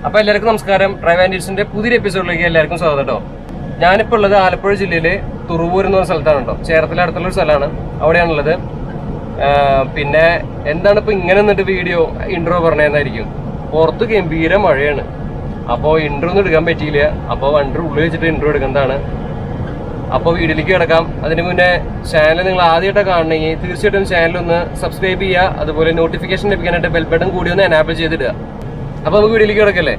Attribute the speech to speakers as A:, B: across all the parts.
A: അപ്പൊ എല്ലാവർക്കും നമസ്കാരം ഡ്രൈവ് ആൻഡീസിന്റെ പുതിയൊരു എപ്പിസോഡിലേക്ക് എല്ലാവർക്കും സ്വാഗതം കേട്ടോ ഞാനിപ്പോൾ ഉള്ളത് ആലപ്പുഴ ജില്ലയിലെ തുറവൂർ എന്ന് പറഞ്ഞ സ്ഥലത്താണ് കേട്ടോ ചേർത്തല അടുത്തുള്ള ഒരു സ്ഥലമാണ് അവിടെയാണുള്ളത് ആ, പിന്നെ എന്താണ് ഇപ്പൊ ഇങ്ങനെ നിന്നിട്ട് വീഡിയോ ഇൻട്രോ പറഞ്ഞതായിരിക്കും പുറത്ത് ഗംഭീര മഴയാണ് അപ്പോൾ ഇൻട്രോ ഒന്നും എടുക്കാൻ പറ്റിയില്ല അപ്പോൾ വണ്ടി ഉള്ളിൽ വെച്ചിട്ട് ഇൻട്രോ എടുക്കുന്നതാണ് അപ്പോൾ വീഡിയോയിലേക്ക് കിടക്കാം അതിന് മുന്നേ ചാനൽ നിങ്ങൾ ആദ്യമായിട്ട് കാണണമെങ്കിൽ തീർച്ചയായിട്ടും ചാനൽ ഒന്ന് സബ്സ്ക്രൈബ് ചെയ്യുക അതുപോലെ നോട്ടിഫിക്കേഷൻ ലഭിക്കാനായിട്ട് ബെൽ ബട്ടൺ കൂടി ഒന്ന് എനാബിൾ ചെയ്തിടുക അപ്പോൾ നമുക്ക് വീഡിയോയിലേക്ക് കിടക്കല്ലേ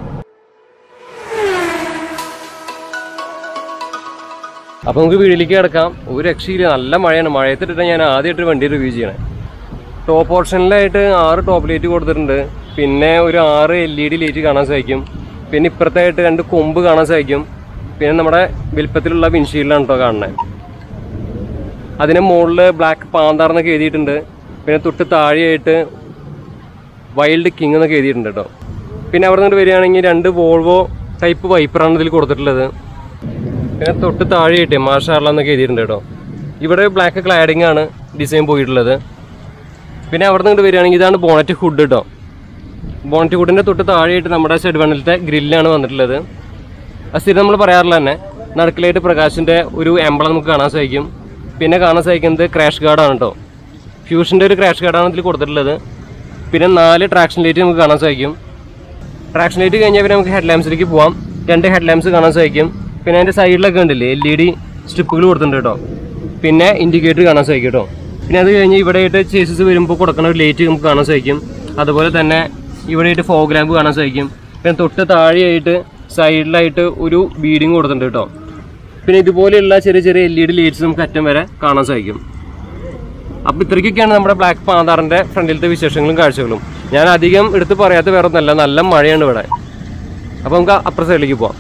A: അപ്പോൾ നമുക്ക് വീഡിയോയിലേക്ക് കിടക്കാം ഒരു രക്ഷയില്ല നല്ല മഴയാണ് മഴയത്തിട്ടിട്ട് ഞാൻ ആദ്യമായിട്ട് വണ്ടി റിവ്യൂ ചെയ്യണേ ടോപ്പ് ഓപ്ഷനിലായിട്ട് ആറ് ടോപ്പ് ലൈറ്റ് കൊടുത്തിട്ടുണ്ട് പിന്നെ ഒരു ആറ് എൽ ഇ ഡി ലൈറ്റ് കാണാൻ സാധിക്കും പിന്നെ ഇപ്പുറത്തായിട്ട് രണ്ട് കൊമ്പ് കാണാൻ സാധിക്കും പിന്നെ നമ്മുടെ വലിപ്പത്തിലുള്ള വിൻഷീൽഡാണ് കേട്ടോ കാണുന്നത് അതിന് മുകളിൽ ബ്ലാക്ക് പാന്താർ എന്നൊക്കെ എഴുതിയിട്ടുണ്ട് പിന്നെ തൊട്ട് താഴെയായിട്ട് വൈൽഡ് കിങ് എന്നൊക്കെ എഴുതിയിട്ടുണ്ട് കേട്ടോ പിന്നെ അവിടെ നിന്ന് വരികയാണെങ്കിൽ രണ്ട് വോൾവോ ടൈപ്പ് വൈപ്പറാണ് ഇതിൽ കൊടുത്തിട്ടുള്ളത് പിന്നെ തൊട്ട് താഴെയായിട്ട് മാഷാർല എന്നൊക്കെ എഴുതിയിട്ടുണ്ട് കേട്ടോ ഇവിടെ ബ്ലാക്ക് ക്ലാഡിംഗ് ആണ് ഡിസൈൻ പോയിട്ടുള്ളത് പിന്നെ അവിടെ നിന്ന് വരികയാണെങ്കിൽ ഇതാണ് ബോണറ്റ് ഹുഡ് കേട്ടോ ബോണറ്റ് ഹുഡിന്റെ തൊട്ട് താഴെയായിട്ട് നമ്മുടെ ഷെഡ് വണ്ണിലത്തെ ഗ്രില്ലാണ് വന്നിട്ടുള്ളത് അത് സ്ഥിരം നമ്മൾ പറയാറില്ല തന്നെ നടുക്കിലായിട്ട് പ്രകാശിന്റെ ഒരു എംബളം നമുക്ക് കാണാൻ സാധിക്കും പിന്നെ കാണാൻ സാധിക്കുന്നത് ക്രാഷ് ഗാർഡാണ് കേട്ടോ ഫ്യൂഷന്റെ ഒരു ക്രാഷ് ഗാർഡാണ് ഇതിൽ കൊടുത്തിട്ടുള്ളത് പിന്നെ നാല് ട്രാക്ഷൻ ലൈറ്റ് നമുക്ക് കാണാൻ സാധിക്കും ട്രാക്ഷൻ ലൈറ്റ് കഴിഞ്ഞാൽ പിന്നെ നമുക്ക് ഹെഡ് ലാംപ്സിലേക്ക് പോവാം രണ്ട് ഹെഡ് ലാംപ്സ് കാണാൻ സാധിക്കും പിന്നെ അതിന്റെ സൈഡിലൊക്കെ ഉണ്ടല്ലേ എൽ ഇ ഡി സ്ട്രിപ്പുകൾ കൊടുത്തിട്ടുണ്ട് കേട്ടോ പിന്നെ ഇൻഡിക്കേറ്റർ കാണാൻ സാധിക്കും കേട്ടോ പിന്നെ അത് കഴിഞ്ഞ് ഇവിടെയായിട്ട് ചേസസ് വരുമ്പോൾ കൊടുക്കുന്ന ഒരു ലൈറ്റ് നമുക്ക് കാണാൻ സാധിക്കും അതുപോലെ തന്നെ ഇവിടെയായിട്ട് ഫോഗ് ലാമ്പ് കാണാൻ സാധിക്കും പിന്നെ തൊട്ട് താഴെയായിട്ട് സൈഡിലായിട്ട് ഒരു ബീഡിങ് കൊടുത്തിട്ടുണ്ട് കേട്ടോ പിന്നെ ഇതുപോലെയുള്ള ചെറിയ ചെറിയ എൽ ഇ ഡി ലൈറ്റ്സ് നമുക്ക് അറ്റം വരെ കാണാൻ സാധിക്കും അപ്പൊ ഇത്രയ്ക്കൊക്കെയാണ് നമ്മുടെ ബ്ലാക്ക് പാന്താറിന്റെ ഫ്രണ്ടിലത്തെ വിശേഷങ്ങളും കാഴ്ചകളും ഞാൻ അധികം എടുത്ത് പറയാത്ത വേറെ ഒന്നല്ല നല്ല മഴയാണ് ഇവിടെ അപ്പൊ നമുക്ക് അപ്പുറ സൈഡിലേക്ക് പോവാം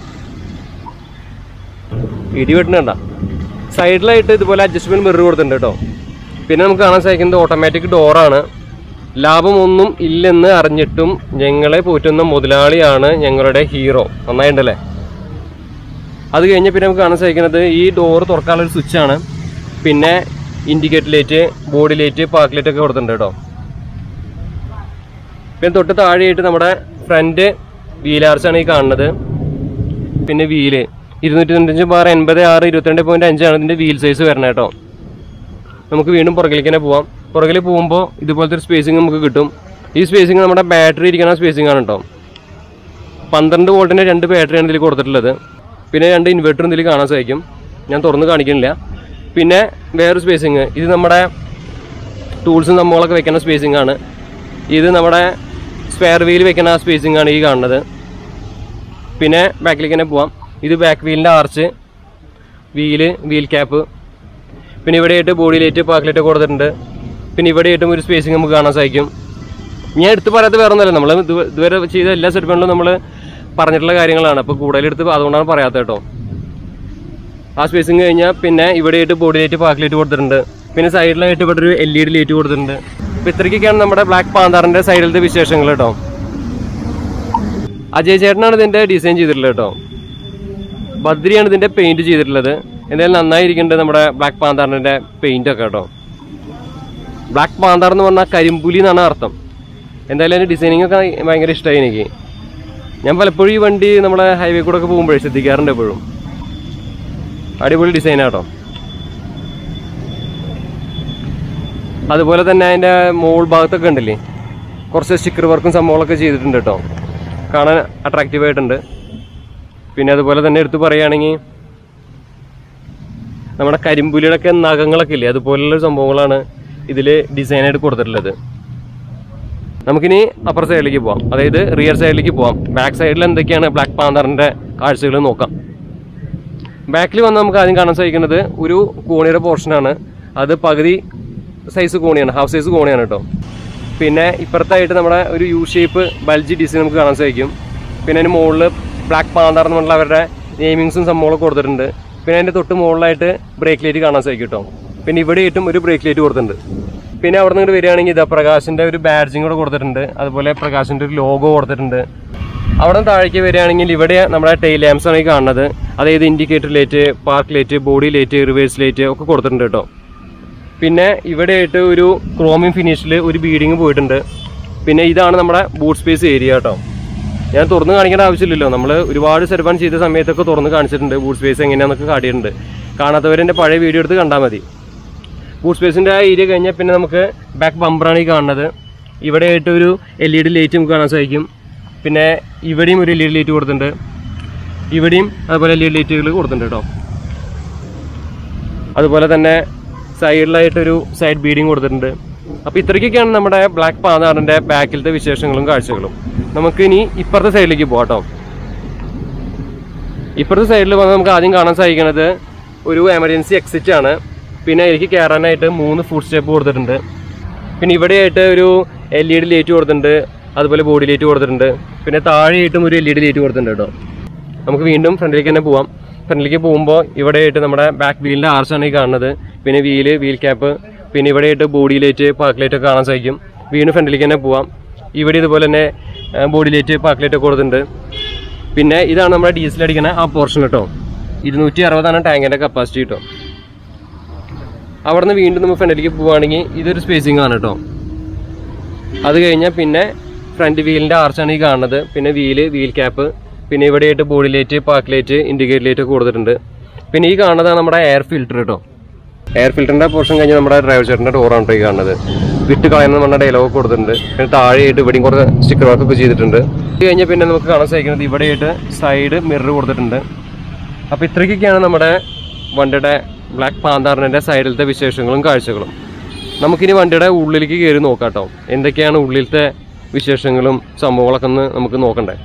A: ഇടി വെട്ടുന്നുണ്ട സൈഡിലായിട്ട് ഇതുപോലെ അഡ്ജസ്റ്റ്മെന്റ് മിറർ കൊടുത്തിട്ടുണ്ട് കേട്ടോ പിന്നെ നമുക്ക് കാണാൻ സാധിക്കുന്നത് ഓട്ടോമാറ്റിക് ഡോറാണ് ലാഭമൊന്നും ഇല്ലെന്ന് അറിഞ്ഞിട്ടും ഞങ്ങളെ പോറ്റുന്ന മുതലാളിയാണ് ഞങ്ങളുടെ ഹീറോ നന്നായിട്ടുണ്ടല്ലേ അത് കഴിഞ്ഞ് പിന്നെ നമുക്ക് കാണാൻ സാധിക്കുന്നത് ഈ ഡോറ് തുറക്കാനുള്ള ഒരു സ്വിച്ചാണ് പിന്നെ indicator light body light park light ഒക്കെ കൊടുത്തിട്ടുണ്ട് കേട്ടോ പിന്നെ തൊട്ട് താഴെയായിട്ട് നമ്മുടെ ഫ്രണ്ട് വീലാർച്ചാണ് ഈ കാണുന്നത് പിന്നെ വീല് ഇരുന്നൂറ്റി തൊണ്ണൂറ്റഞ്ച് ബാർ എൺപത് ആറ് ഇരുപത്തിരണ്ട് പോയിന്റ് അഞ്ചാണ് ഇതിന്റെ വീൽ സൈസ് വരണത് കേട്ടോ നമുക്ക് വീണ്ടും പുറകിലേക്ക് തന്നെ പോവാം പുറകിൽ പോകുമ്പോൾ ഇതുപോലത്തെ ഒരു സ്പേസിങ് നമുക്ക് കിട്ടും ഈ സ്പേസിങ് നമ്മുടെ ബാറ്ററി ഇരിക്കുന്ന സ്പേസിങ് ആണ് കേട്ടോ പന്ത്രണ്ട് വോൾട്ടിന്റെ രണ്ട് ബാറ്ററിയാണ് ഇതിൽ കൊടുത്തിട്ടുള്ളത് പിന്നെ രണ്ട് ഇൻവെർട്ടറും ഇതിൽ കാണാൻ സാധിക്കും ഞാൻ തുറന്ന് കാണിക്കുന്നില്ല പിന്നെ വേറൊരു സ്പേസിങ് ഇത് നമ്മുടെ ടൂൾസും നമ്മളൊക്കെ വെക്കുന്ന സ്പേസിങ് ആണ് ഇത് നമ്മുടെ സ്പെയർ വീൽ വെക്കുന്ന സ്പേസിങ് ആണ് ഈ കാണുന്നത് പിന്നെ ബാക്കിലേക്ക് തന്നെ പോവാം ഇത് ബാക്ക് വീലിൻ്റെ ആർച്ച് വീല് വീൽ ക്യാപ്പ് പിന്നെ ഇവിടെയായിട്ട് ബോഡി ലൈറ്റ് പാക്ക് ലൈറ്റ് കൊടുത്തിട്ടുണ്ട് പിന്നെ ഇവിടെയായിട്ടും ഒരു സ്പേസിങ് നമുക്ക് കാണാൻ സാധിക്കും ഞാൻ എടുത്ത് പറയാത്ത വേറെ ഒന്നുമല്ല നമ്മൾ ഇതുവരെ ചെയ്ത എല്ലാ സെറ്റ്മെന്റിലും നമ്മൾ പറഞ്ഞിട്ടുള്ള കാര്യങ്ങളാണ് അപ്പോൾ കൂടുതൽ എടുത്ത് അതുകൊണ്ടാണ് പറയാത്തത് കേട്ടോ ആ സ്പേസിങ് കഴിഞ്ഞാൽ പിന്നെ ഇവിടെയായിട്ട് ബോഡി ലൈറ്റ് പാക്ക് ലൈറ്റ് കൊടുത്തിട്ടുണ്ട് പിന്നെ സൈഡിലായിട്ട് ഇവിടെ ഒരു എൽ ഇ ഡി ലൈറ്റ് കൊടുത്തിട്ടുണ്ട് അപ്പോൾ ഇത്രയ്ക്കൊക്കെയാണ് നമ്മുടെ ബ്ലാക്ക് പാന്താറിന്റെ സൈഡിലത്തെ വിശേഷങ്ങൾ കേട്ടോ അജയ് ചേട്ടനാണ് ഇതിന്റെ ഡിസൈൻ ചെയ്തിട്ടുള്ളത് കേട്ടോ ബദ്രിയാണ് ഇതിന്റെ പെയിന്റ് ചെയ്തിട്ടുള്ളത് എന്തായാലും നന്നായിരിക്കുന്നുണ്ട് നമ്മുടെ ബ്ലാക്ക് പാന്താറിന്റെ പെയിന്റ് ഒക്കെ കേട്ടോ ബ്ലാക്ക് പാന്താർ എന്ന് പറഞ്ഞാൽ കരിമ്പുലി എന്നാണ് അർത്ഥം എന്തായാലും അതിന്റെ ഡിസൈനിങ് ഒക്കെ ഭയങ്കര ഇഷ്ടമായി എനിക്ക് ഞാൻ പലപ്പോഴും ഈ വണ്ടി നമ്മുടെ ഹൈവേ കൂടെ ഒക്കെ പോകുമ്പോഴേ ശ്രദ്ധിക്കാറുണ്ട് എപ്പോഴും അടിപൊളി ഡിസൈൻ ആട്ടോ അതുപോലെ തന്നെ അതിന്റെ മോൾ ഭാഗത്തൊക്കെ ഉണ്ടല്ലേ കുറച്ച് സ്റ്റിക്കർ വർക്കും സംഭവങ്ങളൊക്കെ ചെയ്തിട്ടുണ്ട് കേട്ടോ കാണാൻ അട്രാക്റ്റീവ് ആയിട്ടുണ്ട് പിന്നെ അതുപോലെ തന്നെ എടുത്ത് പറയുകയാണെങ്കിൽ നമ്മുടെ കരിമ്പുലിയുടെ ഒക്കെ നഖങ്ങളൊക്കെ ഇല്ലേ അതുപോലുള്ള സംഭവങ്ങളാണ് ഇതിൽ ഡിസൈനായിട്ട് കൊടുത്തിട്ടുള്ളത് നമുക്കിനി അപ്പർ സൈഡിലേക്ക് പോവാം അതായത് റിയർ സൈഡിലേക്ക് പോവാം ബാക്ക് സൈഡിൽ എന്തൊക്കെയാണ് ബ്ലാക്ക് പാന്തറിന്റെ കാഴ്ചകൾ നോക്കാം ബാക്കിൽ വന്ന് നമുക്ക് ആദ്യം കാണാൻ സാധിക്കുന്നത് ഒരു കോണിയുടെ പോർഷനാണ് അത് പകുതി സൈസ് കോണിയാണ് ഹാഫ് സൈസ് കോണിയാണ് കേട്ടോ പിന്നെ ഇപ്പുറത്തായിട്ട് നമ്മുടെ ഒരു യു ഷേപ്പ് ബൾജി ഡിസൈൻ നമുക്ക് കാണാൻ സാധിക്കും പിന്നെ അതിന് മുകളിൽ ബ്ലാക്ക് പാന്താർ എന്ന് പറഞ്ഞുള്ള അവരുടെ നെയിമിങ്സും സംഭവങ്ങളൊക്കെ കൊടുത്തിട്ടുണ്ട് പിന്നെ അതിൻ്റെ തൊട്ട് മുകളിലായിട്ട് ബ്രേക്ക് ലൈറ്റ് കാണാൻ സാധിക്കും കേട്ടോ പിന്നെ ഇവിടെയായിട്ടും ഒരു ബ്രേക്ക് ലൈറ്റ് കൊടുത്തിട്ടുണ്ട് പിന്നെ അവിടെ നിന്ന് വരികയാണെങ്കിൽ ഇതാ പ്രകാശിന്റെ ഒരു ബാഡ്ജിങ് കൂടെ കൊടുത്തിട്ടുണ്ട് അതുപോലെ പ്രകാശിന്റെ ഒരു ലോഗോ കൊടുത്തിട്ടുണ്ട് അവിടെ നിന്ന് താഴേക്ക് വരികയാണെങ്കിൽ ഇവിടെ നമ്മുടെ ടെയിൽ ലാംപ്സ് ആണ് ഈ കാണുന്നത് അതായത് indicator light park light body light reverse light ഒക്കെ കൊടുത്തിട്ടുണ്ട് കേട്ടോ പിന്നെ ഇവിടെയായിട്ട് ഒരു ക്രോമിയം ഫിനിഷിൽ ഒരു ബീഡിങ് പോയിട്ടുണ്ട് പിന്നെ ഇതാണ് നമ്മുടെ ബൂട്ട് സ്പേസ് ഏരിയ കേട്ടോ ഞാൻ തുറന്ന് കാണിക്കേണ്ട ആവശ്യമില്ലല്ലോ നമ്മൾ ഒരുപാട് സെർവാൻ ചെയ്ത സമയത്തൊക്കെ തുറന്ന് കാണിച്ചിട്ടുണ്ട് ബൂട്ട് സ്പേസ് എങ്ങനെയാണെന്നൊക്കെ കാട്ടിയിട്ടുണ്ട് കാണാത്തവരെൻ്റെ പഴയ വീഡിയോ എടുത്ത് കണ്ടാൽ മതി ബൂട്ട് സ്പേസിൻ്റെ ആ ഏരിയ കഴിഞ്ഞാൽ പിന്നെ നമുക്ക് ബാക്ക് ബമ്പറാണ് ഈ കാണുന്നത് ഇവിടെ ആയിട്ട് ഒരു എൽ ഇ ഡി ലൈറ്റ് നമുക്ക് കാണാൻ സാധിക്കും പിന്നെ ഇവിടെയും ഒരു എൽ ഇ ഡി ലൈറ്റ് കൊടുത്തിട്ടുണ്ട് ഇവിടെയും അതുപോലെ എൽ ഇ ഡി ലൈറ്റുകൾ കൊടുത്തിട്ടുണ്ട് കേട്ടോ അതുപോലെ തന്നെ സൈഡിലായിട്ടൊരു സൈഡ് ബീഡിങ് കൊടുത്തിട്ടുണ്ട് അപ്പോൾ ഇത്രയ്ക്കൊക്കെയാണ് നമ്മുടെ ബ്ലാക്ക് പാതാറിൻ്റെ ബാക്കിലത്തെ വിശേഷങ്ങളും കാഴ്ചകളും നമുക്ക് ഇനി ഇപ്പുറത്തെ സൈഡിലേക്ക് പോകാം കേട്ടോ ഇപ്പുറത്തെ സൈഡിൽ വന്ന് നമുക്ക് ആദ്യം കാണാൻ സാധിക്കുന്നത് ഒരു എമർജൻസി എക്സിറ്റ് ആണ് പിന്നെ എനിക്ക് കയറാനായിട്ട് മൂന്ന് ഫുഡ് സ്റ്റെപ്പ് കൊടുത്തിട്ടുണ്ട് പിന്നെ ഇവിടെയായിട്ട് ഒരു എൽ ഇ ഡി ലൈറ്റ് കൊടുത്തിട്ടുണ്ട് അതുപോലെ ബോഡി ലൈറ്റ് കൊടുത്തിട്ടുണ്ട് പിന്നെ താഴെയായിട്ടും ഒരു എൽ ഇ ഡി ലൈറ്റ് കൊടുത്തിട്ടുണ്ട് കേട്ടോ നമുക്ക് വീണ്ടും ഫ്രണ്ടിലേക്ക് തന്നെ പോവാം ഫ്രണ്ടിലേക്ക് പോകുമ്പോൾ ഇവിടെയായിട്ട് നമ്മുടെ ബാക്ക് വീലിൻ്റെ ആർച്ചാണ് ഈ കാണുന്നത് പിന്നെ വീല് വീൽ ക്യാപ്പ് പിന്നെ ഇവിടെയായിട്ട് ബോഡി ലൈറ്റ് പാർക്ക് ലൈറ്റ് ഒക്കെ കാണാൻ സാധിക്കും വീണ്ടും ഫ്രണ്ടിലേക്ക് തന്നെ പോവാം ഇവിടെ ഇതുപോലെ തന്നെ ബോഡി ലൈറ്റ് പാർക്ക് ലൈറ്റ് ഒക്കെ കൊടുത്തിട്ടുണ്ട് പിന്നെ ഇതാണ് നമ്മുടെ ഡീസൽ അടിക്കുന്ന ആ പോർഷൻ കേട്ടോ ഇരുന്നൂറ്റി അറുപതാണ് ടാങ്കിൻ്റെ കപ്പാസിറ്റി കേട്ടോ അവിടെ നിന്ന് വീണ്ടും നമ്മൾ ഫ്രണ്ടിലേക്ക് പോവുകയാണെങ്കിൽ ഇതൊരു സ്പേസിംഗ് ആണ് കേട്ടോ അത് കഴിഞ്ഞാൽ പിന്നെ ഫ്രണ്ട് വീലിൻ്റെ ആർച്ചാണ് ഈ കാണുന്നത് പിന്നെ വീല് വീൽ ക്യാപ്പ് പിന്നെ ഇവിടെയായിട്ട് body light park light indicator light ഒക്കെ കൊടുത്തിട്ടുണ്ട് പിന്നെ ഈ കാണുന്നതാണ് നമ്മുടെ എയർ ഫിൽറ്റർ കേട്ടോ എയർ ഫിൽറ്ററിൻ്റെ പോർഷൻ കഴിഞ്ഞ് നമ്മുടെ ഡ്രൈവർ ചേട്ടൻ്റെ ഡോറാണ് കേട്ടോ ഈ കാണുന്നത് വിട്ട് കളയുന്ന നമ്മുടെ ഡയലോഗ് കൊടുത്തിട്ടുണ്ട് പിന്നെ താഴെയായിട്ട് ഇവിടെയും കുറച്ച് സ്റ്റിക്കർ വർക്ക് ഒക്കെ ചെയ്തിട്ടുണ്ട് ഇത് കഴിഞ്ഞാൽ പിന്നെ നമുക്ക് കാണാൻ സാധിക്കുന്നത് ഇവിടെയായിട്ട് സൈഡ് മിറർ കൊടുത്തിട്ടുണ്ട് അപ്പോൾ ഇത്രയ്ക്കൊക്കെയാണ് നമ്മുടെ വണ്ടിയുടെ ബ്ലാക്ക് പാന്താറിൻ്റെ സൈഡിലത്തെ വിശേഷങ്ങളും കാഴ്ചകളും നമുക്കിനി വണ്ടിയുടെ ഉള്ളിലേക്ക് കയറി നോക്കാം കേട്ടോ എന്തൊക്കെയാണ് ഉള്ളിലത്തെ വിശേഷങ്ങളും സംഭവങ്ങളൊക്കെ ഒന്ന് നമുക്ക് നോക്കണ്ടേ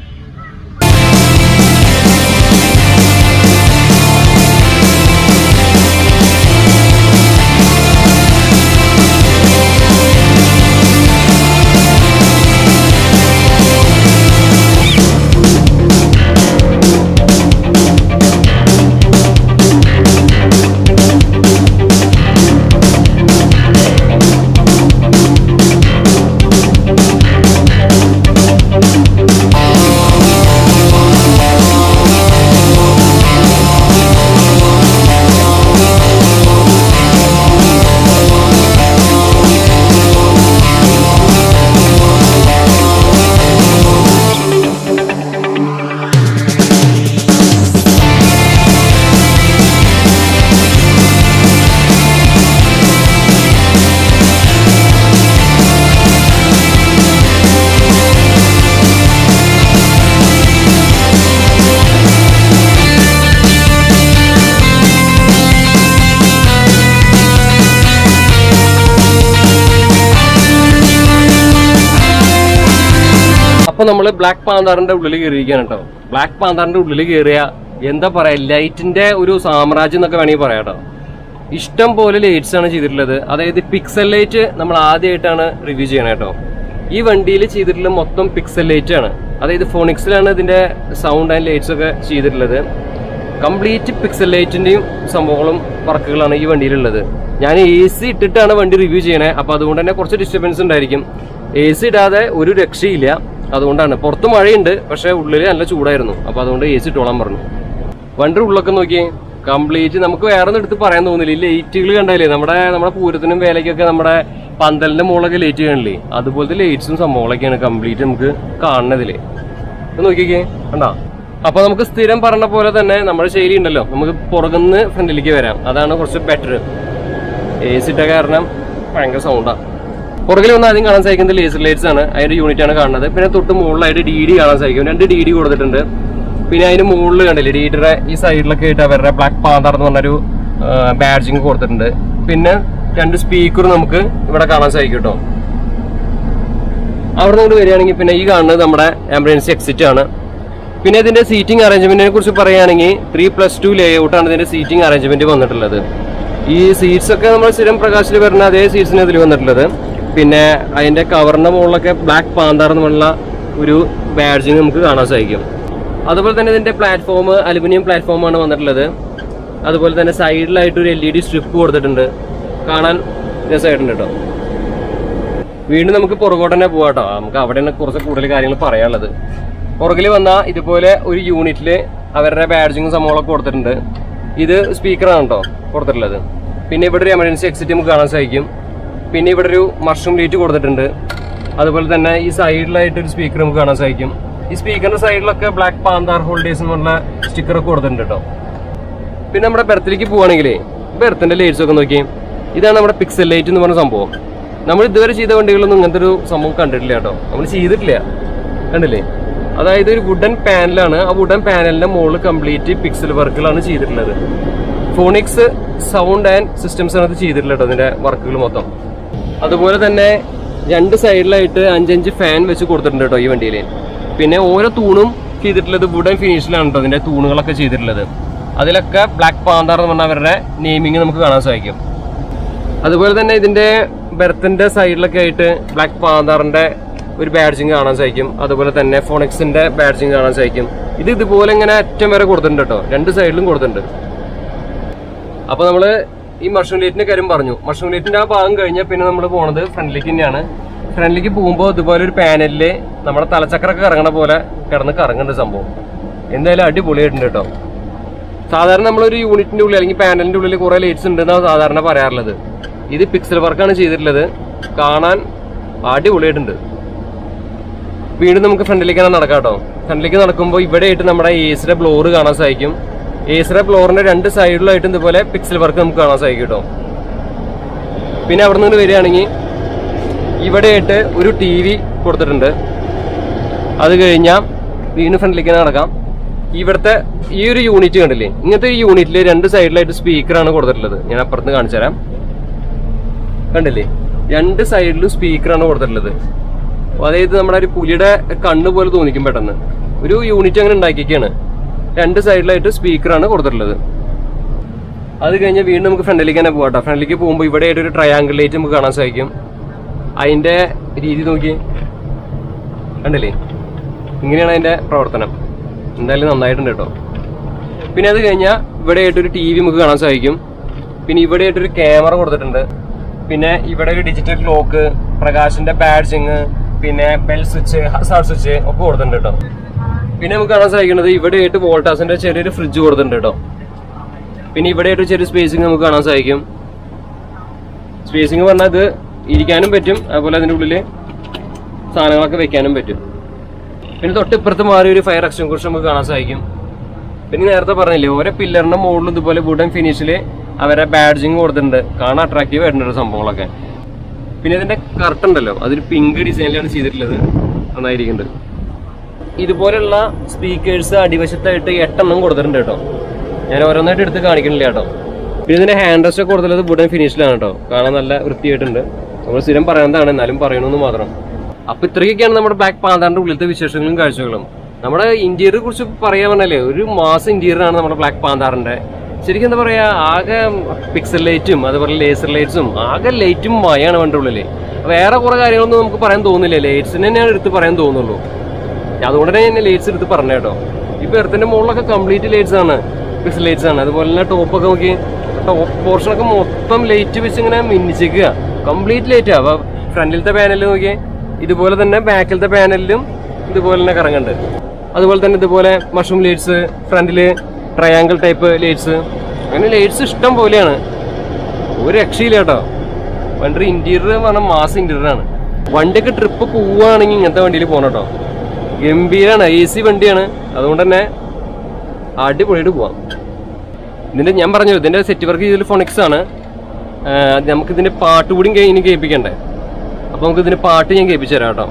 A: അപ്പൊ നമ്മള് ബ്ലാക്ക് പാന്താറിന്റെ ഉള്ളിൽ കയറിയിരിക്കുകയാണ് കേട്ടോ ബ്ലാക്ക് പാന്താറിന്റെ ഉള്ളിൽ കയറിയ എന്താ പറയാ ലൈറ്റിന്റെ ഒരു സാമ്രാജ്യം എന്നൊക്കെ വേണമെങ്കിൽ പറയാം കേട്ടോ ഇഷ്ടം പോലെ ലൈറ്റ്സ് ആണ് ചെയ്തിട്ടുള്ളത് അതായത് പിക്സൽ ലൈറ്റ് നമ്മൾ ആദ്യമായിട്ടാണ് റിവ്യൂ ചെയ്യണത് കേട്ടോ ഈ വണ്ടിയിൽ ചെയ്തിട്ടുള്ള മൊത്തം പിക്സൽ ലൈറ്റ് ആണ് അതായത് ഫോണിക്സിലാണ് ഇതിന്റെ സൗണ്ട് ആൻഡ് ലൈറ്റ്സ് ഒക്കെ ചെയ്തിട്ടുള്ളത് കംപ്ലീറ്റ് പിക്സൽ ലൈറ്റിന്റെയും സംഭവങ്ങളും വർക്കുകളാണ് ഈ വണ്ടിയിലുള്ളത് ഞാൻ എ സി ഇട്ടിട്ടാണ് വണ്ടി റിവ്യൂ ചെയ്യണേ അപ്പൊ അതുകൊണ്ട് തന്നെ കുറച്ച് ഡിസ്റ്റർബൻസ് ഉണ്ടായിരിക്കും എ സി ഇടാതെ ഒരു രക്ഷയില്ല അതുകൊണ്ടാണ് പുറത്ത് മഴയുണ്ട് പക്ഷെ ഉള്ളിൽ നല്ല ചൂടായിരുന്നു അപ്പൊ അതുകൊണ്ട് എ സി ഇട്ടോളാൻ പറഞ്ഞു വണ്ടിയുടെ ഉള്ളൊക്കെ നോക്കി കംപ്ലീറ്റ് നമുക്ക് വേറെ ഒന്നും എടുത്ത് പറയാൻ തോന്നില്ല ഈ ലൈറ്റുകൾ കണ്ടാലേ നമ്മുടെ നമ്മുടെ പൂരത്തിനും വേലയ്ക്കൊക്കെ നമ്മുടെ പന്തലിന്റെ മുകളിലൊക്കെ ലൈറ്റ് കാണില്ലേ അതുപോലത്തെ ലൈറ്റ്സും സംഭവങ്ങളൊക്കെയാണ് കംപ്ലീറ്റ് നമുക്ക് കാണുന്നതില് ഇത് നോക്കിക്കേ കണ്ടാ അപ്പൊ നമുക്ക് സ്ഥിരം പറഞ്ഞ പോലെ തന്നെ നമ്മുടെ ശൈലി ഉണ്ടല്ലോ നമുക്ക് പുറകുന്ന് ഫ്രണ്ടിലേക്ക് വരാം അതാണ് കുറച്ച് ബെറ്റർ എ സി ഇട്ട കാരണം ഭയങ്കര സൗണ്ടാ പുറകിൽ വന്ന് ആദ്യം കാണാൻ സാധിക്കുന്നത് ലേസർ ലൈറ്റ്സ് ആണ് അതിന്റെ യൂണിറ്റ് ആണ് കാണുന്നത് പിന്നെ തൊട്ട് മുകളിലായിട്ട് ഡി ഡി കാണാൻ സാധിക്കും രണ്ട് ഡി ഡി കൊടുത്തിട്ടുണ്ട് പിന്നെ അതിന് മുകളിൽ കണ്ടില്ലേ ഡിയുടെ ഈ സൈഡിലൊക്കെ ആയിട്ട് അവരുടെ ബ്ലാക്ക് പാന്തർ എന്ന് പറഞ്ഞൊരു ബാഡ്ജിങ് കൊടുത്തിട്ടുണ്ട് പിന്നെ രണ്ട് സ്പീക്കർ നമുക്ക് ഇവിടെ കാണാൻ സാധിക്കും കേട്ടോ അവിടെ നിന്ന് വരികയാണെങ്കിൽ പിന്നെ ഈ കാണുന്നത് നമ്മുടെ എമർജൻസി എക്സിറ്റ് ആണ് പിന്നെ ഇതിന്റെ സീറ്റിംഗ് അറേഞ്ച്മെന്റിനെ കുറിച്ച് പറയുകയാണെങ്കിൽ three plus two layout ഇതിന്റെ സീറ്റിംഗ് അറേഞ്ച്മെന്റ് വന്നിട്ടുള്ളത് ഈ സീറ്റ്സ് ഒക്കെ നമ്മൾ സ്ഥിരം പ്രകാശിൽ വരുന്ന അതേ സീറ്റ്സിന് ഇതിൽ വന്നിട്ടുള്ളത് പിന്നെ അതിന്റെ കവറിന്റെ മുകളിലൊക്കെ ബ്ലാക്ക് പാന്താർ എന്നുള്ള ഒരു ബാഡ്ജിങ് നമുക്ക് കാണാൻ സാധിക്കും അതുപോലെ തന്നെ ഇതിന്റെ പ്ലാറ്റ്ഫോം അലുമിനിയം പ്ലാറ്റ്ഫോം ആണ് വന്നിട്ടുള്ളത് അതുപോലെ തന്നെ സൈഡിലായിട്ട് ഒരു എൽ ഇ ഡി സ്ട്രിപ്പ് കൊടുത്തിട്ടുണ്ട് കാണാൻ രസമായിട്ടുണ്ട് കേട്ടോ വീണ്ടും നമുക്ക് പുറകോട്ട് തന്നെ പോവാം കേട്ടോ നമുക്ക് അവിടെ തന്നെ കുറച്ച് കൂടുതൽ കാര്യങ്ങൾ പറയാനുള്ളത് പുറകിൽ വന്ന ഇതുപോലെ ഒരു യൂണിറ്റിൽ അവരുടെ ബാഡ്ജിങ്ങും സംഭവങ്ങളൊക്കെ കൊടുത്തിട്ടുണ്ട് ഇത് സ്പീക്കറാണ് കേട്ടോ കൊടുത്തിട്ടുള്ളത് പിന്നെ ഇവിടെ ഒരു എമർജൻസി എക്സിറ്റ് നമുക്ക് കാണാൻ സാധിക്കും പിന്നെ ഇവിടെ ഒരു മഷ്റൂം ലൈറ്റ് കൊടുത്തിട്ടുണ്ട് അതുപോലെ തന്നെ ഈ സൈഡിലായിട്ട് ഒരു സ്പീക്കർ നമുക്ക് കാണാൻ സാധിക്കും ഈ സ്പീക്കറിന്റെ സൈഡിലൊക്കെ ബ്ലാക്ക് പാന്താർ ഹോൾഡേഴ്സ് എന്നുള്ള സ്റ്റിക്കർ ഒക്കെ കൊടുത്തിട്ടുണ്ട് കേട്ടോ പിന്നെ നമ്മുടെ ബെർത്തിലേക്ക് പോവാണെങ്കിലേ ബെർത്തിന്റെ ലൈറ്റ്സ് ഒക്കെ നോക്കി ഇതാണ് നമ്മുടെ പിക്സൽ ലൈറ്റ് എന്ന് പറഞ്ഞ സംഭവം നമ്മൾ ഇതുവരെ ചെയ്ത വണ്ടികളൊന്നും ഇങ്ങനത്തെ ഒരു സംഭവം കണ്ടിട്ടില്ല കേട്ടോ നമ്മൾ ചെയ്തിട്ടില്ല കണ്ടില്ലേ അതായത് ഒരു വുഡൻ പാനലാണ് ആ വുഡൻ പാനലിന്റെ മുകളിൽ കംപ്ലീറ്റ് പിക്സൽ വർക്കുകളാണ് ചെയ്തിട്ടുള്ളത് ഫോണിക്സ് സൗണ്ട് ആൻഡ് സിസ്റ്റംസ് ആണ് ഇത് ചെയ്തിട്ടുള്ളത് കേട്ടോ ഇതിന്റെ വർക്കുകൾ മൊത്തം അതുപോലെ തന്നെ രണ്ട് സൈഡിലായിട്ട് അഞ്ചഞ്ച് ഫാൻ വെച്ച് കൊടുത്തിട്ടുണ്ട് കേട്ടോ ഈ വണ്ടിയിൽ പിന്നെ ഓരോ തൂണും ചെയ്തിട്ടുള്ളത് വുഡൻ ഫിനിഷിലാണ് കേട്ടോ ഇതിന്റെ തൂണുകളൊക്കെ ചെയ്തിട്ടുള്ളത് അതിലൊക്കെ ബ്ലാക്ക് പാന്താർ എന്ന് പറഞ്ഞ അവരുടെ നെയിമിങ് നമുക്ക് കാണാൻ സാധിക്കും അതുപോലെ തന്നെ ഇതിന്റെ ബെർത്തിന്റെ സൈഡിലൊക്കെ ആയിട്ട് ബ്ലാക്ക് പാന്താറിന്റെ ഒരു ബാഡ്ജിങ് കാണാൻ സാധിക്കും അതുപോലെ തന്നെ ഫോണിക്സിന്റെ ബാഡ്ജിങ് കാണാൻ സാധിക്കും ഇത് ഇതുപോലെ ഇങ്ങനെ അറ്റം വരെ കൊടുത്തിട്ടുണ്ട് കേട്ടോ രണ്ട് സൈഡിലും കൊടുത്തിട്ടുണ്ട് അപ്പൊ നമ്മള് ഈ മഷ്റൂം ലൈറ്റിന്റെ കാര്യം പറഞ്ഞു മഷ്റൂം ലൈറ്റിന്റെ ആ ഭാഗം കഴിഞ്ഞാൽ പിന്നെ നമ്മൾ പോണത് ഫ്രണ്ടിലേക്ക് തന്നെയാണ് ഫ്രണ്ടിലേക്ക് പോകുമ്പോൾ ഇതുപോലെ ഒരു പാനലില് നമ്മുടെ തലച്ചക്രൊക്കെ കറങ്ങണ പോലെ കിടന്ന് കറങ്ങുന്നുണ്ട് സംഭവം എന്തായാലും അടിപൊളിയായിട്ടുണ്ട് കേട്ടോ സാധാരണ നമ്മളൊരു യൂണിറ്റിന്റെ ഉള്ളിൽ അല്ലെങ്കിൽ പാനലിന്റെ ഉള്ളിൽ കുറെ ലൈറ്റ്സ് ഉണ്ടെന്നാണ് സാധാരണ പറയാറുള്ളത് ഇത് പിക്സൽ വർക്കാണ് ചെയ്തിട്ടുള്ളത് കാണാൻ അടിപൊളിയായിട്ടുണ്ട് വീണ്ടും നമുക്ക് ഫ്രണ്ടിലേക്കാണ് നടക്കാം കേട്ടോ ഫ്രണ്ടിലേക്ക് നടക്കുമ്പോൾ ഇവിടെ ആയിട്ട് നമ്മുടെ ഏസിന്റെ ബ്ലോർ കാണാൻ സാധിക്കും ഏസിന്റെ ബ്ലോറിന്റെ രണ്ട് സൈഡിലായിട്ടും ഇതുപോലെ പിക്സൽ വർക്ക് നമുക്ക് കാണാൻ സാധിക്കും കേട്ടോ പിന്നെ അവിടെ നിന്ന് വരികയാണെങ്കിൽ ഇവിടെ ആയിട്ട് ഒരു ടി വി കൊടുത്തിട്ടുണ്ട് അത് കഴിഞ്ഞാൽ വീണ്ടും ഫ്രണ്ടിലേക്ക് നടക്കാം ഇവിടുത്തെ ഈ ഒരു യൂണിറ്റ് കണ്ടില്ലേ ഇങ്ങനത്തെ ഈ യൂണിറ്റിൽ രണ്ട് സൈഡിലായിട്ട് സ്പീക്കറാണ് കൊടുത്തിട്ടുള്ളത് ഞാൻ അപ്പുറത്ത് കാണിച്ചു തരാം കണ്ടില്ലേ രണ്ട് സൈഡിലും സ്പീക്കറാണ് കൊടുത്തിട്ടുള്ളത് അതായത് നമ്മുടെ ഒരു പുലിയുടെ കണ്ണ് പോലെ തോന്നിക്കും പെട്ടെന്ന് ഒരു യൂണിറ്റ് അങ്ങനെ ഉണ്ടാക്കിയൊക്കെയാണ് രണ്ട് സൈഡിലായിട്ട് സ്പീക്കറാണ് കൊടുത്തിട്ടുള്ളത് അത് കഴിഞ്ഞ് വീണ്ടും നമുക്ക് ഫ്രണ്ടിലേക്ക് തന്നെ പോകാം ഫ്രണ്ടിലേക്ക് പോകുമ്പോൾ ഇവിടെ ആയിട്ട് ഒരു ട്രയാങ്കിൾ ലൈറ്റ് നമുക്ക് കാണാൻ സാധിക്കും അതിന്റെ രീതി നോക്കി കണ്ടില്ലേ ഇങ്ങനെയാണ് അതിന്റെ പ്രവർത്തനം എന്തായാലും നന്നായിട്ടുണ്ട് കേട്ടോ പിന്നെ അത് കഴിഞ്ഞാൽ ഇവിടെ ആയിട്ട് ഒരു ടി വി നമുക്ക് കാണാൻ സാധിക്കും പിന്നെ ഇവിടെ ആയിട്ട് ഒരു ക്യാമറ കൊടുത്തിട്ടുണ്ട് പിന്നെ ഇവിടെ ഒരു ഡിജിറ്റൽ ക്ലോക്ക് പ്രകാശിന്റെ ബാഡ്ജിങ് പിന്നെ ബെൽ സ്വിച്ച് ഹസാർഡ് സ്വിച്ച് ഒക്കെ കൊടുത്തിട്ടുണ്ട് കേട്ടോ പിന്നെ നമുക്ക് കാണാൻ സാധിക്കുന്നത് ഇവിടെ ആയിട്ട് വോൾട്ടാസിന്റെ ചെറിയൊരു ഫ്രിഡ്ജ് കൊടുത്തിട്ടുണ്ട് കേട്ടോ പിന്നെ ഇവിടെ ആയിട്ട് ചെറിയ സ്പേസിങ് നമുക്ക് കാണാൻ സാധിക്കും സ്പേസിങ് പറഞ്ഞാൽ ഇത് ഇരിക്കാനും പറ്റും അതുപോലെ അതിന്റെ ഉള്ളില് സാധനങ്ങളൊക്കെ വെക്കാനും പറ്റും പിന്നെ തൊട്ട് ഇപ്പുറത്ത് മാറി ഒരു ഫയർ എക്സ്റ്റിംഗ്വിഷർ നമുക്ക് കാണാൻ സാധിക്കും പിന്നെ നേരത്തെ പറഞ്ഞില്ലേ ഓരോ പില്ലറിന്റെ മുകളിൽ ഇതുപോലെ വുഡൻ ഫിനിഷിൽ അവരെ ബാഡ്ജിങ് കൊടുത്തിട്ടുണ്ട് കാണാൻ അട്രാക്റ്റീവ് ആയിട്ടുണ്ട് സംഭവങ്ങളൊക്കെ പിന്നെ ഇതിന്റെ കർട്ടൻ ഉണ്ടല്ലോ അതൊരു പിങ്ക് ഡിസൈനിലാണ് ചെയ്തിട്ടുള്ളത് നന്നായിരിക്കുന്നുണ്ട് ഇതുപോലുള്ള സ്പീക്കേഴ്സ് അടിവശത്തായിട്ട് എട്ടെണ്ണം കൊടുത്തിട്ടുണ്ട് കേട്ടോ ഞാൻ ഓരോന്നായിട്ട് എടുത്ത് കാണിക്കണില്ല കേട്ടോ പിന്നെ ഇതിന്റെ ഹാൻഡ് റെസ്റ്റ് ഒക്കെ കൊടുത്തുള്ളത് വുഡൻ ഫിനിഷിലാണ് കേട്ടോ കാണാൻ നല്ല വൃത്തിയായിട്ടുണ്ട് നമ്മൾ സ്ഥിരം പറയുന്നതാണ് എന്നാലും പറയണമെന്ന് മാത്രം അപ്പൊ ഇത്രയൊക്കെയാണ് നമ്മുടെ ബ്ലാക്ക് പാന്താറിന്റെ ഉള്ളിലത്തെ വിശേഷങ്ങളും കാഴ്ചകളും നമ്മുടെ ഇന്റീരിയറെ കുറിച്ച് പറയാൻ പറഞ്ഞാലേ ഒരു മാസം ഇന്റീരിയർ ആണ് നമ്മുടെ ബ്ലാക്ക് പാന്താറിന്റെ ശരിക്കും എന്താ പറയാ ആകെ പിക്സൽ ലൈറ്റും അതുപോലെ ലേസർ ലൈറ്റ്സും ആകെ ലൈറ്റും മയാണ് വണ്ടി ഉള്ളില് വേറെ കുറെ കാര്യങ്ങളൊന്നും നമുക്ക് പറയാൻ തോന്നില്ല ലൈറ്റ്സിന് തന്നെയാണ് എടുത്ത് പറയാൻ തോന്നുള്ളൂ അതുകൊണ്ട് തന്നെ ഞാൻ ലൈറ്റ്സ് എടുത്ത് പറഞ്ഞു കേട്ടോ ഈ ബെർത്തിന്റെ മുകളിലൊക്കെ കംപ്ലീറ്റ് ലൈറ്റ്സ് ആണ് പിക്സൽ ലൈറ്റ്സ് ആണ് അതുപോലെ തന്നെ ടോപ്പൊക്കെ നോക്കി ടോപ്പ് പോർഷനൊക്കെ മൊത്തം ലൈറ്റ് വെച്ച് ഇങ്ങനെ മിന്നിച്ചേക്കുക കംപ്ലീറ്റ് ലൈറ്റ് അപ്പൊ ഫ്രണ്ടിലത്തെ പാനലിൽ നോക്കി ഇതുപോലെ തന്നെ ബാക്കിലത്തെ പാനലിലും ഇതുപോലെ തന്നെ കറങ്ങുന്നുണ്ട് അതുപോലെ തന്നെ ഇതുപോലെ മഷ്റൂം ലൈറ്റ്സ് ഫ്രണ്ടില് ട്രയാങ്കിൾ ടൈപ്പ് ലൈറ്റ്സ് അങ്ങനെ ലൈറ്റ്സ് ഇഷ്ടം പോലെയാണ് ഒരു രക്ഷയില്ല കേട്ടോ വണ്ടി ഇന്റീരിയർ എന്ന് പറഞ്ഞാൽ മാസ് ഇന്റീരിയർ ആണ് വണ്ടിയൊക്കെ ട്രിപ്പ് പോവുകയാണെങ്കിൽ ഇങ്ങനത്തെ വണ്ടിയിൽ പോകണം കേട്ടോ ഗംഭീരാണ് എ സി വണ്ടിയാണ് അതുകൊണ്ട് തന്നെ അടിപൊളിയായിട്ട് പോവാം ഇതിന്റെ ഞാൻ പറഞ്ഞു ഇതിന്റെ സെറ്റ് വർക്ക് ഇതിൽ ഫോണിക്സ് ആണ് ആ, നമുക്ക് ഇതിന്റെ പാട്ട് കൂടി ഇനി കേൾപ്പിക്കണ്ടേ അപ്പൊ നമുക്ക് ഇതിന്റെ പാട്ട് ഞാൻ കേൾപ്പിച്ചു തരാം കേട്ടോ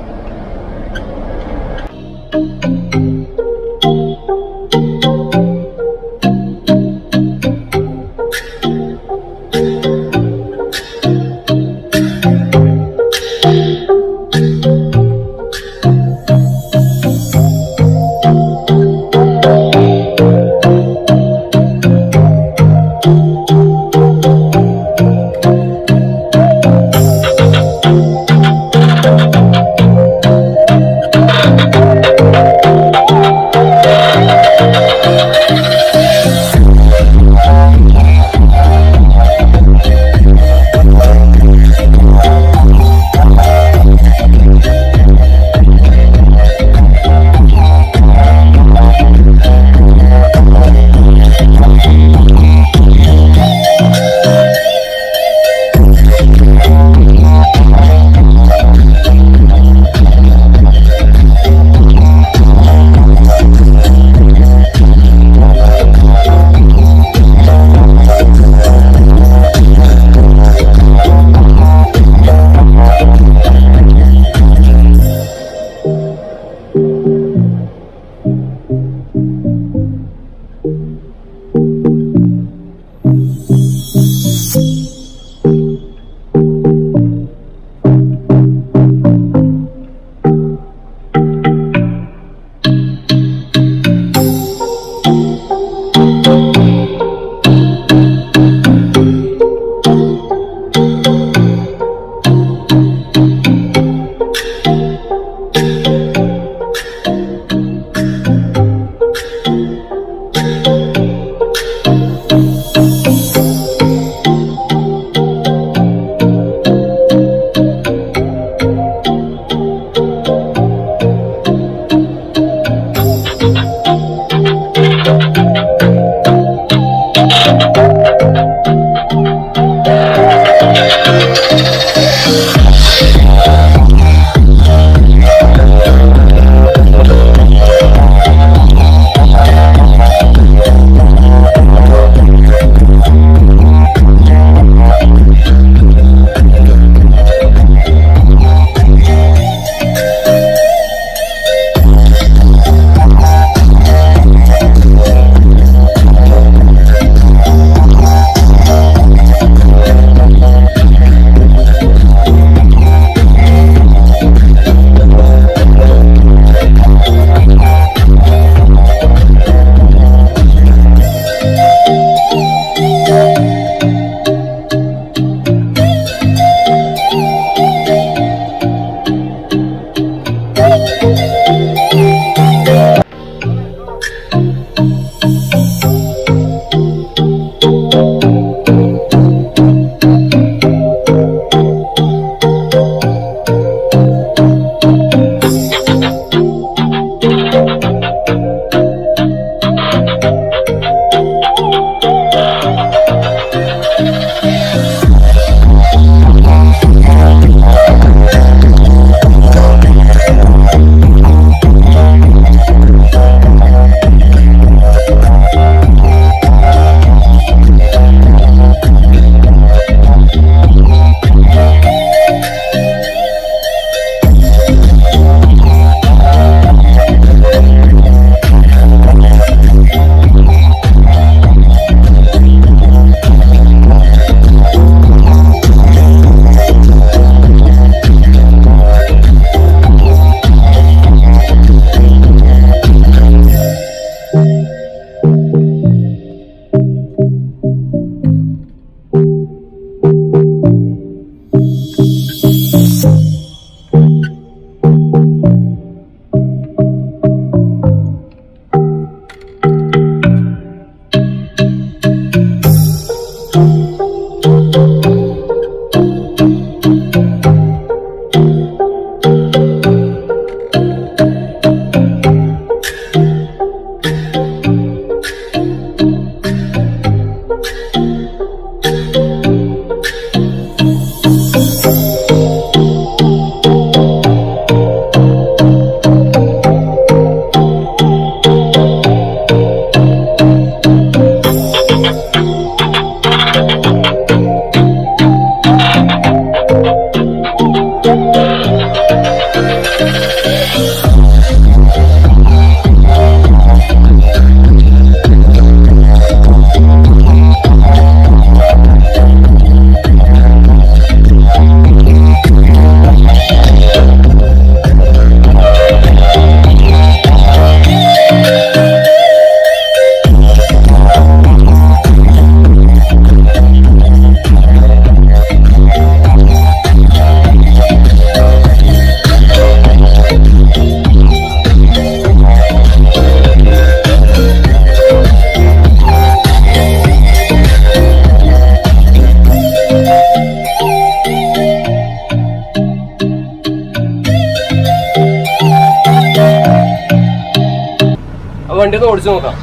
A: വണ്ടി ഒന്ന് ഓടിച്ചു നോക്കാം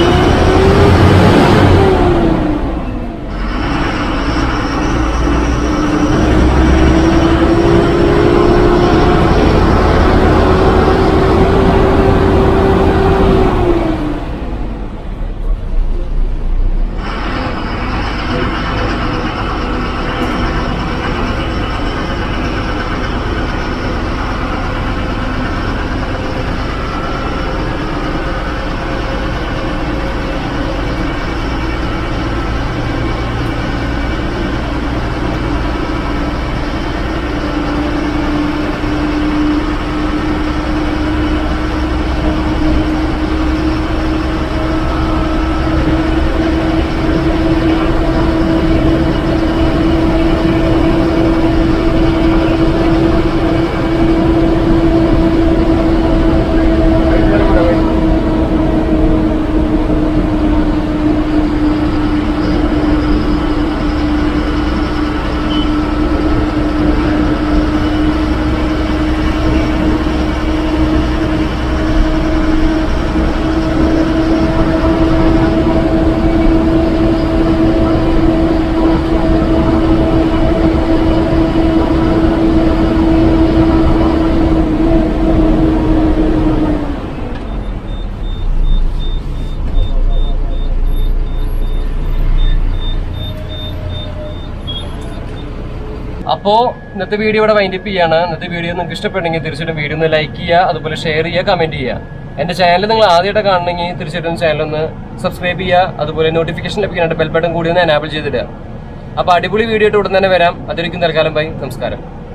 A: അപ്പോ ഇന്നത്തെ വീഡിയോ ഇവിടെ വൈൻഡപ്പ് ചെയ്യാണ് ഇന്നത്തെ വീഡിയോ നിങ്ങൾക്ക് ഇഷ്ടപ്പെട്ടെങ്കിൽ തീർച്ചയായിട്ടും വീഡിയോ ഒന്ന് ലൈക്ക് ചെയ്യുക അതുപോലെ ഷെയർ ചെയ്യുക കമന്റ് ചെയ്യുക എന്റെ ചാനൽ നിങ്ങൾ ആദ്യമായിട്ട് കാണണമെങ്കിൽ തീർച്ചയായിട്ടും ചാനൽ ഒന്ന് സബ്സ്ക്രൈബ് ചെയ്യുക അതുപോലെ നോട്ടിഫിക്കേഷൻ ലഭിക്കാനായിട്ട് ബെൽ ബട്ടൺ കൂടി ഒന്ന് എനാബിൾ ചെയ്തിടുക അപ്പൊ അടിപൊളി വീഡിയോ ആയിട്ട് ഉടൻ തന്നെ വരാം അതിരിക്കും തൽക്കാലം ബൈ നമസ്കാരം